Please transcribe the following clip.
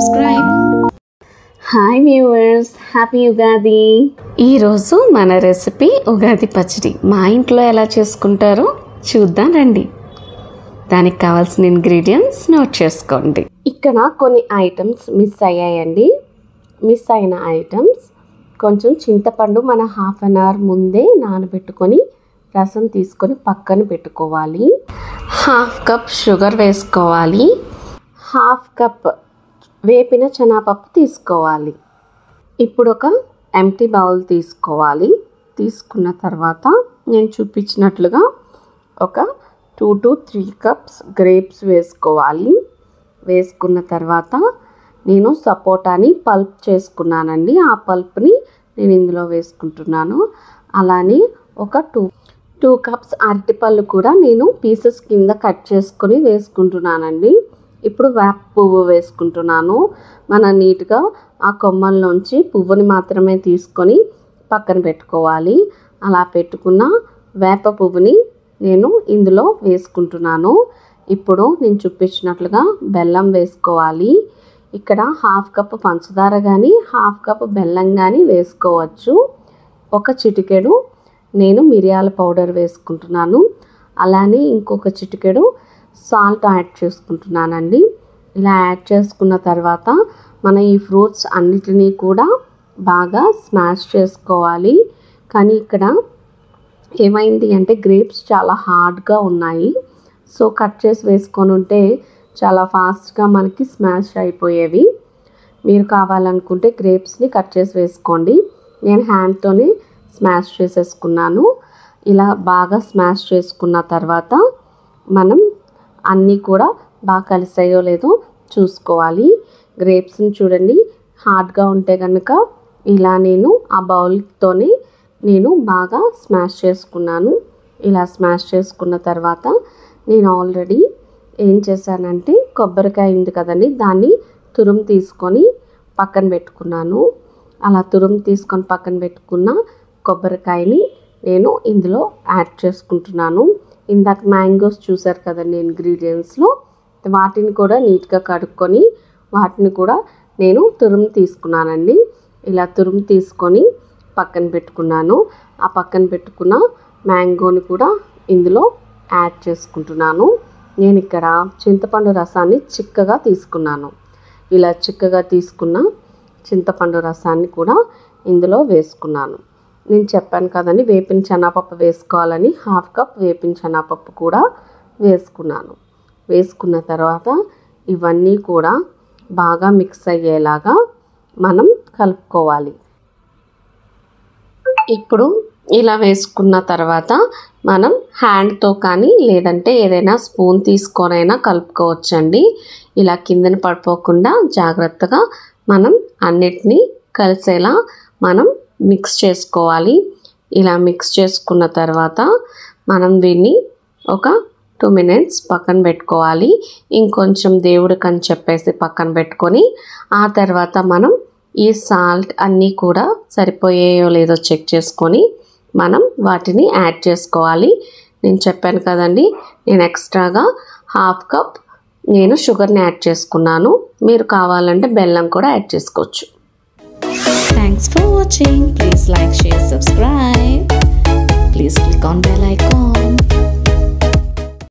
subscribe. Hi viewers happy Ugadi ఈరోజు మన recipe Ugadi పచ్చడి మా ఇంట్లో ఎలా చేసుకుంటారో చూద్దాం రండి దానికి కావాల్సిన ఇంగ్రీడియంట్స్ నోట్ చేసుకోండి ఇక్కడ కొన్ని ఐటమ్స్ మిస్ అయ్యాయండి మిస్ అయిన ఐటమ్స్ కొంచెం చింతపండు మన హాఫ్ అన్ అవర్ ముందే నానబెట్టుకొని రసం తీసుకొని పక్కన పెట్టుకోవాలి హాఫ్ కప్ షుగర్ వేసుకోవాలి హాఫ్ కప్ వేపిన శనగపప్పు తీసుకోవాలి ఇప్పుడు ఒక ఎంటీ బౌల్ తీసుకోవాలి తీసుకున్న తర్వాత నేను చూపించినట్లుగా ఒక two to three cups grapes వేసుకోవాలి వేసుకున్న తర్వాత నేను సపోటాని పల్ప్ చేసుకున్నానండి ఆ పల్ప్ని నేను ఇందులో వేసుకుంటున్నాను అలానే ఒక టూ టూ కప్స్ అరటిపళ్ళు కూడా నేను పీసెస్ కింద కట్ చేసుకొని వేసుకుంటున్నానండి ఇప్పుడు వేప పువ్వు వేసుకుంటున్నాను మన నీట్గా ఆ కొమ్మల్లోంచి పువ్వుని మాత్రమే తీసుకొని పక్కన పెట్టుకోవాలి అలా పెట్టుకున్న వేప పువ్వుని నేను ఇందులో వేసుకుంటున్నాను ఇప్పుడు నేను చూపించినట్లుగా బెల్లం వేసుకోవాలి ఇక్కడ హాఫ్ కప్ పంచదార కానీ హాఫ్ కప్ బెల్లం కానీ వేసుకోవచ్చు ఒక చిటికెడు నేను మిరియాల పౌడర్ వేసుకుంటున్నాను అలానే ఇంకొక చిటికెడు సాల్ట్ యాడ్ చేసుకుంటున్నానండి ఇలా యాడ్ చేసుకున్న తర్వాత మన ఈ ఫ్రూట్స్ అన్నిటినీ కూడా బాగా స్మాష్ చేసుకోవాలి కానీ ఇక్కడ ఏమైంది అంటే గ్రేప్స్ చాలా హార్డ్గా ఉన్నాయి సో కట్ చేసి వేసుకొని ఉంటే చాలా ఫాస్ట్గా మనకి స్మాష్ అయిపోయేవి మీరు కావాలనుకుంటే గ్రేప్స్ని కట్ చేసి వేసుకోండి నేను హ్యాండ్తోనే స్మాష్ చేసేసుకున్నాను ఇలా బాగా స్మాష్ చేసుకున్న తర్వాత మనం అన్నీ కూడా బాగా కలిసాయో లేదో చూసుకోవాలి గ్రేప్స్ని చూడండి హార్డ్గా ఉంటే కనుక ఇలా నేను ఆ బౌల్తోనే నేను బాగా స్మాష్ చేసుకున్నాను ఇలా స్మాష్ చేసుకున్న తర్వాత నేను ఆల్రెడీ ఏం చేశానంటే కొబ్బరికాయ ఉంది కదండి దాన్ని తురుము తీసుకొని పక్కన పెట్టుకున్నాను అలా తురుము తీసుకొని పక్కన పెట్టుకున్న కొబ్బరికాయని నేను ఇందులో యాడ్ చేసుకుంటున్నాను ఇందాక మ్యాంగోస్ చూసారు కదండి ఇంగ్రీడియంట్స్లో వాటిని కూడా నీట్గా కడుక్కొని వాటిని కూడా నేను తురుము తీసుకున్నానండి ఇలా తురుము తీసుకొని పక్కన పెట్టుకున్నాను ఆ పక్కన పెట్టుకున్న మ్యాంగోని కూడా ఇందులో యాడ్ చేసుకుంటున్నాను నేను ఇక్కడ చింతపండు రసాన్ని చిక్కగా తీసుకున్నాను ఇలా చిక్కగా తీసుకున్న చింతపండు రసాన్ని కూడా ఇందులో వేసుకున్నాను నేను చెప్పాను కదండి వేపిన శనగపప్పు వేసుకోవాలని హాఫ్ కప్ వేపిన శనగపప్పు కూడా వేసుకున్నాను వేసుకున్న తర్వాత ఇవన్నీ కూడా బాగా మిక్స్ అయ్యేలాగా మనం కలుపుకోవాలి ఇప్పుడు ఇలా వేసుకున్న తర్వాత మనం హ్యాండ్తో కానీ లేదంటే ఏదైనా స్పూన్ తీసుకొనైనా కలుపుకోవచ్చండి ఇలా కిందన పడిపోకుండా జాగ్రత్తగా మనం అన్నిటినీ కలిసేలా మనం మిక్స్ చేసుకోవాలి ఇలా మిక్స్ చేసుకున్న తర్వాత మనం దీన్ని ఒక టూ మినిట్స్ పక్కన పెట్టుకోవాలి ఇంకొంచెం దేవుడికి అని చెప్పేసి పక్కన పెట్టుకొని ఆ తర్వాత మనం ఈ సాల్ట్ అన్నీ కూడా సరిపోయాయో లేదో చెక్ చేసుకొని మనం వాటిని యాడ్ చేసుకోవాలి నేను చెప్పాను కదండి నేను ఎక్స్ట్రాగా హాఫ్ కప్ నేను షుగర్ని యాడ్ చేసుకున్నాను మీరు కావాలంటే బెల్లం కూడా యాడ్ చేసుకోవచ్చు Thanks for watching. Please like, share, subscribe. Please click on bell icon.